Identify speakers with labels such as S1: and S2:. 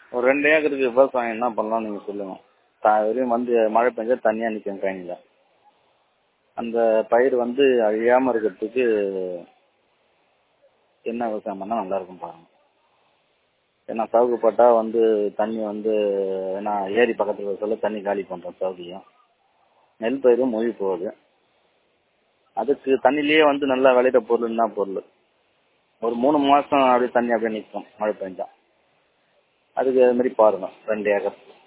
S1: ஒரு ரெண்டு ஏக்கருக்கு விவசாயம் என்ன பண்ணலாம் நீங்கள் சொல்லுங்கள் த வெறும் வந்து மழை பெஞ்சா தண்ணியாக நிற்கும் கயனியில் அந்த பயிர் வந்து அழியாமல் இருக்கிறதுக்கு என்ன விவசாயம் பண்ணால் நல்லா இருக்கும் பாருங்கள் ஏன்னா சவுக்கு போட்டால் வந்து தண்ணி வந்து ஏன்னா ஏரி பக்கத்தில் சொல்ல தண்ணி காலி பண்ணுறோம் சவுக்கையும் நெல் பயிரும் மூழ்கி போகுது அதுக்கு தண்ணியிலேயே வந்து நல்லா விளையிற பொருள் என்ன பொருள் ஒரு மூணு மாதம் அப்படியே தண்ணி அப்படியே நிற்கும் மழை பெஞ்சா அதுக்கு அது மாதிரி பாருங்கள் ரெண்டு ஏக்கர்